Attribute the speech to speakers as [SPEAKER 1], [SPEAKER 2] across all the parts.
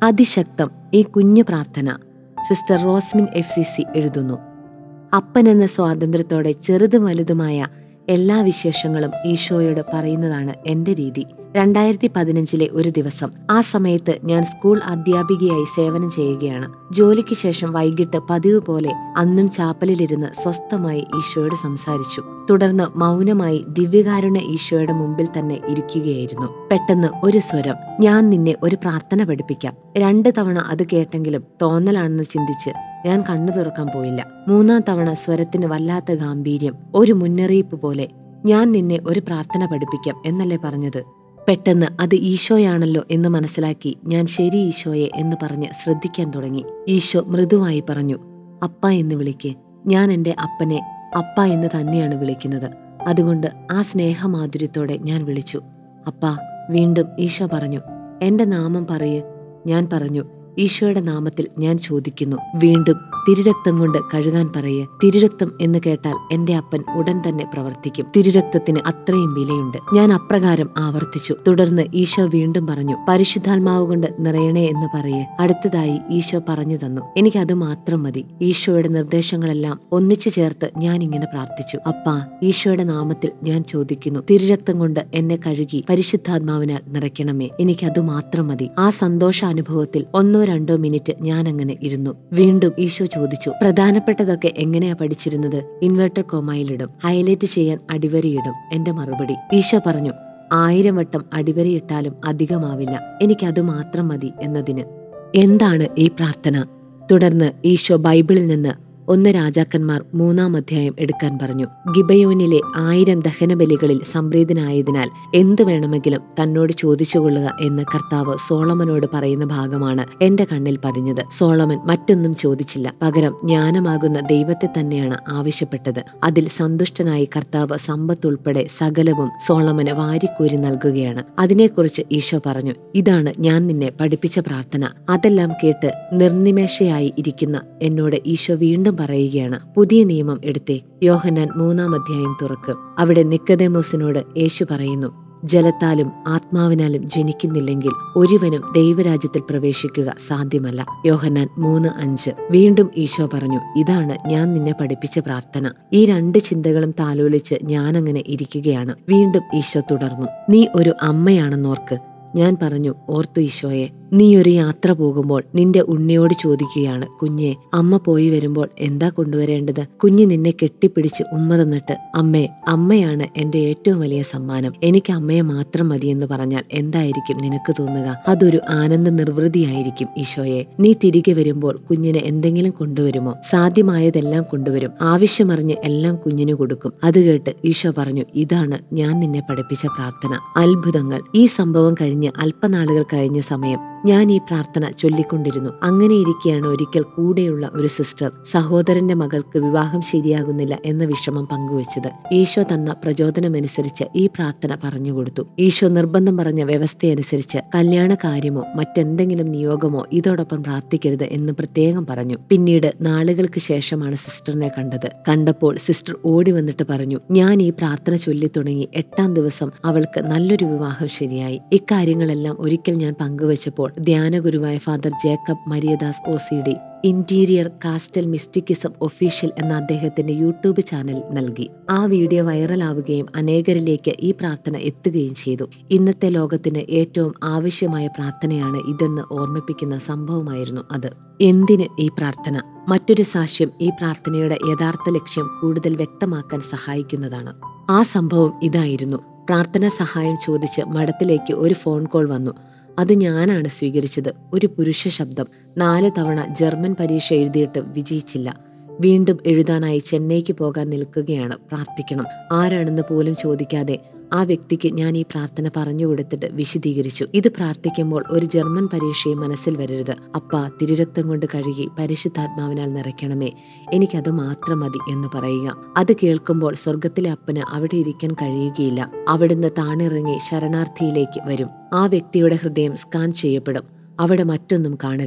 [SPEAKER 1] അതിശക്തം ഈ കുഞ്ഞു പ്രാർത്ഥന sister Rosmin F C C എഴുതുന്നു അപ്പൻ എന്ന സ്വാതന്ത്ര്യത്തോടെ ചെറുതും വലുതുമായ എല്ലാ വിശേഷങ്ങളും ഈശോയോട് പറയുന്നതാണ് എന്റെ രീതി രണ്ടായിരത്തി പതിനഞ്ചിലെ ഒരു ദിവസം ആ സമയത്ത് ഞാൻ സ്കൂൾ അധ്യാപികയായി സേവനം ചെയ്യുകയാണ് ജോലിക്ക് ശേഷം വൈകിട്ട് പതിവ് പോലെ അന്നും ചാപ്പലിലിരുന്ന് സ്വസ്ഥമായി ഈശോയോട് സംസാരിച്ചു തുടർന്ന് മൗനമായി ദിവ്യകാരുണ്യ ഈശോയുടെ മുമ്പിൽ തന്നെ ഇരിക്കുകയായിരുന്നു പെട്ടെന്ന് ഒരു സ്വരം ഞാൻ നിന്നെ ഒരു പ്രാർത്ഥന പഠിപ്പിക്കാം രണ്ട് തവണ അത് കേട്ടെങ്കിലും തോന്നലാണെന്ന് ചിന്തിച്ച് ഞാൻ കണ്ണു തുറക്കാൻ പോയില്ല മൂന്നാം തവണ സ്വരത്തിന് വല്ലാത്ത ഗാംഭീര്യം ഒരു മുന്നറിയിപ്പ് പോലെ ഞാൻ നിന്നെ ഒരു പ്രാർത്ഥന പഠിപ്പിക്കാം എന്നല്ലേ പറഞ്ഞത് പെട്ടെന്ന് അത് ഈശോയാണല്ലോ എന്ന് മനസ്സിലാക്കി ഞാൻ ശരി ഈശോയെ എന്ന് പറഞ്ഞ് ശ്രദ്ധിക്കാൻ തുടങ്ങി ഈശോ മൃദുവായി പറഞ്ഞു അപ്പ എന്ന് വിളിക്ക് ഞാൻ എൻ്റെ അപ്പനെ അപ്പ എന്ന് തന്നെയാണ് വിളിക്കുന്നത് അതുകൊണ്ട് ആ സ്നേഹമാധുര്യത്തോടെ ഞാൻ വിളിച്ചു അപ്പ വീണ്ടും ഈശോ പറഞ്ഞു എന്റെ നാമം പറയ് ഞാൻ പറഞ്ഞു ഈശോയുടെ നാമത്തിൽ ഞാൻ ചോദിക്കുന്നു വീണ്ടും തിരുരക്തം കൊണ്ട് കഴുകാൻ പറയ് തിരുരക്തം എന്ന് കേട്ടാൽ എന്റെ അപ്പൻ ഉടൻ തന്നെ പ്രവർത്തിക്കും തിരുരക്തത്തിന് അത്രയും വിലയുണ്ട് ഞാൻ അപ്രകാരം ആവർത്തിച്ചു തുടർന്ന് ഈശോ വീണ്ടും പറഞ്ഞു പരിശുദ്ധാത്മാവ് കൊണ്ട് നിറയണേ എന്ന് പറയേ അടുത്തതായി ഈശോ പറഞ്ഞു തന്നു എനിക്ക് അത് മാത്രം മതി ഈശോയുടെ നിർദ്ദേശങ്ങളെല്ലാം ഒന്നിച്ചു ചേർത്ത് ഞാൻ ഇങ്ങനെ പ്രാർത്ഥിച്ചു അപ്പാ ഈശോയുടെ നാമത്തിൽ ഞാൻ ചോദിക്കുന്നു തിരുരക്തം കൊണ്ട് എന്നെ കഴുകി പരിശുദ്ധാത്മാവിനാൽ നിറയ്ക്കണമേ എനിക്ക് അത് മാത്രം മതി ആ സന്തോഷാനുഭവത്തിൽ ഒന്നോ രണ്ടോ മിനിറ്റ് ഞാൻ അങ്ങനെ ഇരുന്നു വീണ്ടും ഈശോ ചോദിച്ചു പ്രധാനപ്പെട്ടതൊക്കെ എങ്ങനെയാ പഠിച്ചിരുന്നത് ഇൻവെർട്ടർ കോമായിലിടും ഹൈലൈറ്റ് ചെയ്യാൻ അടിവരയിടും എന്റെ മറുപടി ഈശോ പറഞ്ഞു ആയിരം വട്ടം അടിവരയിട്ടാലും അധികമാവില്ല എനിക്കത് മാത്രം മതി എന്നതിന് എന്താണ് ഈ പ്രാർത്ഥന തുടർന്ന് ഈശോ ബൈബിളിൽ നിന്ന് ഒന്ന് രാജാക്കന്മാർ മൂന്നാം അധ്യായം എടുക്കാൻ പറഞ്ഞു ഗിബയോനിലെ ആയിരം ദഹനബലികളിൽ സംപ്രീതനായതിനാൽ എന്തു വേണമെങ്കിലും തന്നോട് ചോദിച്ചുകൊള്ളുക എന്ന് കർത്താവ് സോളമനോട് പറയുന്ന ഭാഗമാണ് എന്റെ കണ്ണിൽ പതിഞ്ഞത് സോളമൻ മറ്റൊന്നും ചോദിച്ചില്ല പകരം ജ്ഞാനമാകുന്ന ദൈവത്തെ തന്നെയാണ് ആവശ്യപ്പെട്ടത് അതിൽ സന്തുഷ്ടനായി കർത്താവ് സമ്പത്തുൾപ്പെടെ സകലവും സോളമന് വാരിക്കോരി നൽകുകയാണ് അതിനെക്കുറിച്ച് ഈശോ പറഞ്ഞു ഇതാണ് ഞാൻ നിന്നെ പഠിപ്പിച്ച പ്രാർത്ഥന അതെല്ലാം കേട്ട് നിർനിമേഷയായി ഇരിക്കുന്ന എന്നോട് ഈശോ വീണ്ടും പറയുകയാണ് പുതിയ നിയമം എടുത്തേ യോഹന്നാൻ മൂന്നാം അധ്യായം തുറക്ക് അവിടെ നിക്കദേമോസിനോട് യേശു പറയുന്നു ജലത്താലും ആത്മാവിനാലും ജനിക്കുന്നില്ലെങ്കിൽ ഒരുവനും ദൈവരാജ്യത്തിൽ പ്രവേശിക്കുക സാധ്യമല്ല യോഹന്നാൻ മൂന്ന് അഞ്ച് വീണ്ടും ഈശോ പറഞ്ഞു ഇതാണ് ഞാൻ നിന്നെ പഠിപ്പിച്ച പ്രാർത്ഥന ഈ രണ്ട് ചിന്തകളും താലോലിച്ച് ഞാനങ്ങനെ ഇരിക്കുകയാണ് വീണ്ടും ഈശോ തുടർന്നു നീ ഒരു അമ്മയാണെന്നോർക്ക് ഞാൻ പറഞ്ഞു ഓർത്തു ഈശോയെ നീ ഒരു യാത്ര പോകുമ്പോൾ നിന്റെ ഉണ്ണിയോട് ചോദിക്കുകയാണ് കുഞ്ഞെ അമ്മ പോയി വരുമ്പോൾ എന്താ കൊണ്ടുവരേണ്ടത് കുഞ്ഞ് നിന്നെ കെട്ടിപ്പിടിച്ച് ഉമ്മ തന്നിട്ട് അമ്മേ അമ്മയാണ് എന്റെ ഏറ്റവും വലിയ സമ്മാനം എനിക്ക് അമ്മയെ മാത്രം മതി എന്ന് പറഞ്ഞാൽ എന്തായിരിക്കും നിനക്ക് തോന്നുക അതൊരു ആനന്ദ നിർവൃതിയായിരിക്കും ഈശോയെ നീ തിരികെ വരുമ്പോൾ കുഞ്ഞിന് എന്തെങ്കിലും കൊണ്ടുവരുമോ സാധ്യമായതെല്ലാം കൊണ്ടുവരും ആവശ്യമറിഞ്ഞ് എല്ലാം കുഞ്ഞിന് കൊടുക്കും അത് കേട്ട് ഈശോ പറഞ്ഞു ഇതാണ് ഞാൻ നിന്നെ പഠിപ്പിച്ച പ്രാർത്ഥന അത്ഭുതങ്ങൾ ഈ സംഭവം കഴിഞ്ഞ് അല്പനാളുകൾ കഴിഞ്ഞ സമയം ഞാൻ ഈ പ്രാർത്ഥന ചൊല്ലിക്കൊണ്ടിരുന്നു അങ്ങനെ ഇരിക്കെയാണ് ഒരിക്കൽ കൂടെയുള്ള ഒരു സിസ്റ്റർ സഹോദരന്റെ മകൾക്ക് വിവാഹം ശരിയാകുന്നില്ല എന്ന വിഷമം പങ്കുവച്ചത് ഈശോ തന്ന പ്രചോദനമനുസരിച്ച് ഈ പ്രാർത്ഥന പറഞ്ഞുകൊടുത്തു ഈശോ നിർബന്ധം പറഞ്ഞ വ്യവസ്ഥയനുസരിച്ച് കല്യാണ കാര്യമോ മറ്റെന്തെങ്കിലും നിയോഗമോ ഇതോടൊപ്പം പ്രാർത്ഥിക്കരുത് എന്ന് പ്രത്യേകം പറഞ്ഞു പിന്നീട് നാളുകൾക്ക് ശേഷമാണ് സിസ്റ്ററിനെ കണ്ടത് കണ്ടപ്പോൾ സിസ്റ്റർ ഓടി വന്നിട്ട് പറഞ്ഞു ഞാൻ ഈ പ്രാർത്ഥന ചൊല്ലി തുടങ്ങി എട്ടാം ദിവസം അവൾക്ക് നല്ലൊരു വിവാഹം ശരിയായി ഇക്കാര്യങ്ങളെല്ലാം ഒരിക്കൽ ഞാൻ പങ്കുവച്ചപ്പോൾ ധ്യാനഗുരുവായ father Jacob Mariadas O C D interior castle mysticism official എന്ന അദ്ദേഹത്തിന്റെ യൂട്യൂബ് ചാനൽ നൽകി ആ വീഡിയോ വൈറലാവുകയും അനേകരിലേക്ക് ഈ പ്രാർത്ഥന എത്തുകയും ചെയ്തു ഇന്നത്തെ ലോകത്തിന് ഏറ്റവും ആവശ്യമായ പ്രാർത്ഥനയാണ് ഇതെന്ന് ഓർമ്മിപ്പിക്കുന്ന സംഭവമായിരുന്നു അത് എന്തിന് ഈ പ്രാർത്ഥന മറ്റൊരു സാക്ഷ്യം ഈ പ്രാർത്ഥനയുടെ യഥാർത്ഥ ലക്ഷ്യം കൂടുതൽ വ്യക്തമാക്കാൻ സഹായിക്കുന്നതാണ് ആ സംഭവം ഇതായിരുന്നു പ്രാർത്ഥനാ സഹായം ചോദിച്ച് മഠത്തിലേക്ക് ഒരു ഫോൺ കോൾ വന്നു അത് ഞാനാണ് സ്വീകരിച്ചത് ഒരു പുരുഷ ശബ്ദം നാല് തവണ ജർമ്മൻ പരീക്ഷ എഴുതിയിട്ട് വിജയിച്ചില്ല വീണ്ടും എഴുതാനായി ചെന്നൈക്ക് പോകാൻ നിൽക്കുകയാണ് പ്രാർത്ഥിക്കണം ആരാണെന്ന് പോലും ചോദിക്കാതെ ആ വ്യക്തിക്ക് ഞാൻ ഈ പ്രാർത്ഥന പറഞ്ഞു കൊടുത്തിട്ട് വിശദീകരിച്ചു ഇത് പ്രാർത്ഥിക്കുമ്പോൾ ഒരു ജർമ്മൻ പരീക്ഷയും മനസ്സിൽ വരരുത് അപ്പ തിരുരക്തം കൊണ്ട് കഴുകി പരിശുദ്ധാത്മാവിനാൽ നിറയ്ക്കണമേ എനിക്കത് മാത്രം മതി എന്ന് പറയുക അത് കേൾക്കുമ്പോൾ സ്വർഗത്തിലെ അപ്പന് അവിടെ ഇരിക്കാൻ കഴിയുകയില്ല അവിടുന്ന് താണിറങ്ങി ശരണാർത്ഥിയിലേക്ക് വരും ആ വ്യക്തിയുടെ ഹൃദയം സ്കാൻ ചെയ്യപ്പെടും അവിടെ മറ്റൊന്നും കാണരുത്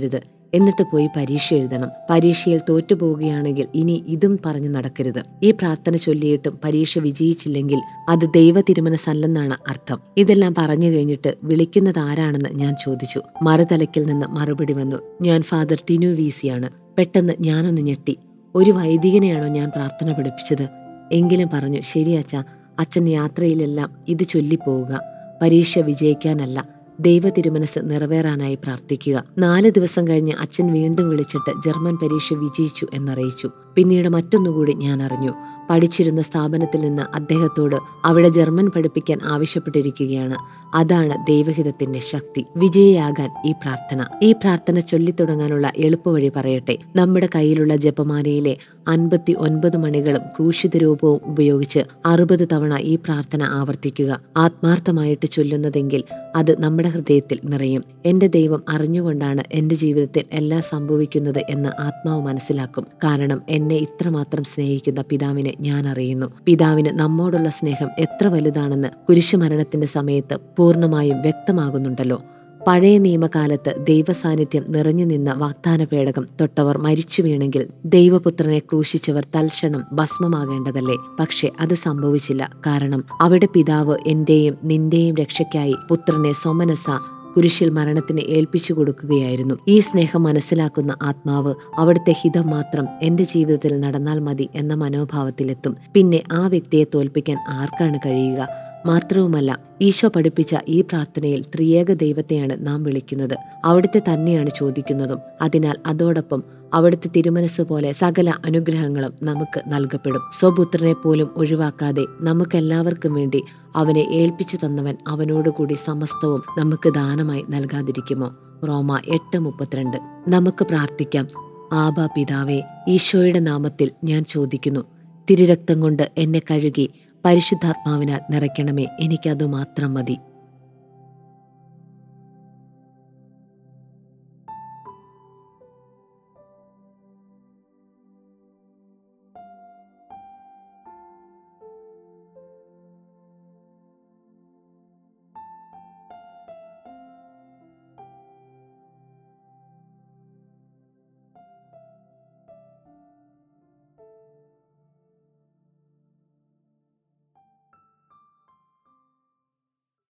[SPEAKER 1] എന്നിട്ട് പോയി പരീക്ഷ എഴുതണം പരീക്ഷയിൽ തോറ്റുപോവുകയാണെങ്കിൽ ഇനി ഇതും പറഞ്ഞു നടക്കരുത് ഈ പ്രാർത്ഥന ചൊല്ലിയിട്ടും പരീക്ഷ വിജയിച്ചില്ലെങ്കിൽ അത് ദൈവ തിരുമനസല്ലെന്നാണ് അർത്ഥം ഇതെല്ലാം പറഞ്ഞു കഴിഞ്ഞിട്ട് വിളിക്കുന്നത് ആരാണെന്ന് ഞാൻ ചോദിച്ചു മറുതലയ്ക്കിൽ നിന്ന് മറുപടി വന്നു ഞാൻ ഫാദർ ടിനു വീസിയാണ് പെട്ടെന്ന് ഞാനൊന്ന് ഞെട്ടി ഒരു വൈദികനെയാണോ ഞാൻ പ്രാർത്ഥന പഠിപ്പിച്ചത് എങ്കിലും പറഞ്ഞു ശരി അച്ഛ അച്ഛൻ യാത്രയിലെല്ലാം ഇത് ചൊല്ലിപ്പോവുക പരീക്ഷ വിജയിക്കാനല്ല ദൈവ തിരുമനസ് നിറവേറാനായി പ്രാർത്ഥിക്കുക നാല് ദിവസം കഴിഞ്ഞ് അച്ഛൻ വീണ്ടും വിളിച്ചിട്ട് ജർമ്മൻ പരീക്ഷ വിജയിച്ചു എന്നറിയിച്ചു പിന്നീട് മറ്റൊന്നുകൂടി ഞാൻ അറിഞ്ഞു പഠിച്ചിരുന്ന സ്ഥാപനത്തിൽ നിന്ന് അദ്ദേഹത്തോട് അവിടെ ജർമ്മൻ പഠിപ്പിക്കാൻ ആവശ്യപ്പെട്ടിരിക്കുകയാണ് അതാണ് ദൈവഹിതത്തിന്റെ ശക്തി വിജയിയാകാൻ ഈ പ്രാർത്ഥന ഈ പ്രാർത്ഥന ചൊല്ലിത്തുടങ്ങാനുള്ള എളുപ്പവഴി പറയട്ടെ നമ്മുടെ കയ്യിലുള്ള ജപമാലയിലെ അൻപത്തി ഒൻപത് മണികളും ക്രൂശിത രൂപവും ഉപയോഗിച്ച് അറുപത് തവണ ഈ പ്രാർത്ഥന ആവർത്തിക്കുക ആത്മാർത്ഥമായിട്ട് ചൊല്ലുന്നതെങ്കിൽ അത് നമ്മുടെ ഹൃദയത്തിൽ നിറയും എന്റെ ദൈവം അറിഞ്ഞുകൊണ്ടാണ് എന്റെ ജീവിതത്തിൽ എല്ലാം സംഭവിക്കുന്നത് എന്ന് ആത്മാവ് മനസ്സിലാക്കും കാരണം എന്നെ ഇത്രമാത്രം സ്നേഹിക്കുന്ന പിതാവിനെ ഞാൻ അറിയുന്നു പിതാവിന് നമ്മോടുള്ള സ്നേഹം എത്ര വലുതാണെന്ന് കുരിശുമരണത്തിന്റെ സമയത്ത് പൂർണ്ണമായും വ്യക്തമാകുന്നുണ്ടല്ലോ പഴയ നിയമകാലത്ത് ദൈവസാന്നിധ്യം നിറഞ്ഞു നിന്ന വാഗ്ദാന പേടകം തൊട്ടവർ മരിച്ചു വീണെങ്കിൽ ദൈവപുത്രനെ ക്രൂശിച്ചവർ തൽക്ഷണം ഭസ്മമാകേണ്ടതല്ലേ പക്ഷെ അത് സംഭവിച്ചില്ല കാരണം അവിടെ പിതാവ് എന്റെയും നിന്റെയും രക്ഷയ്ക്കായി പുത്രനെ സോമനസ കുരിശിൽ മരണത്തിന് ഏൽപ്പിച്ചു കൊടുക്കുകയായിരുന്നു ഈ സ്നേഹം മനസ്സിലാക്കുന്ന ആത്മാവ് അവിടുത്തെ ഹിതം മാത്രം എന്റെ ജീവിതത്തിൽ നടന്നാൽ മതി എന്ന മനോഭാവത്തിലെത്തും പിന്നെ ആ വ്യക്തിയെ തോൽപ്പിക്കാൻ ആർക്കാണ് കഴിയുക മാത്രവുമല്ല ഈശോ പഠിപ്പിച്ച ഈ പ്രാർത്ഥനയിൽ ത്രിയേക ദൈവത്തെയാണ് നാം വിളിക്കുന്നത് അവിടുത്തെ തന്നെയാണ് ചോദിക്കുന്നതും അതിനാൽ അതോടൊപ്പം അവിടുത്തെ തിരുമനസ് പോലെ സകല അനുഗ്രഹങ്ങളും നമുക്ക് നൽകപ്പെടും സ്വപുത്രനെ പോലും ഒഴിവാക്കാതെ നമുക്കെല്ലാവർക്കും വേണ്ടി അവനെ ഏൽപ്പിച്ചു തന്നവൻ അവനോടുകൂടി സമസ്തവും നമുക്ക് ദാനമായി നൽകാതിരിക്കുമോ റോമ എട്ട് മുപ്പത്തിരണ്ട് നമുക്ക് പ്രാർത്ഥിക്കാം ആബാ പിതാവേ ഈശോയുടെ നാമത്തിൽ ഞാൻ ചോദിക്കുന്നു തിരുരക്തം കൊണ്ട് എന്നെ കഴുകി പരിശുദ്ധാത്മാവിനാൽ നിറയ്ക്കണമേ എനിക്കതു മാത്രം മതി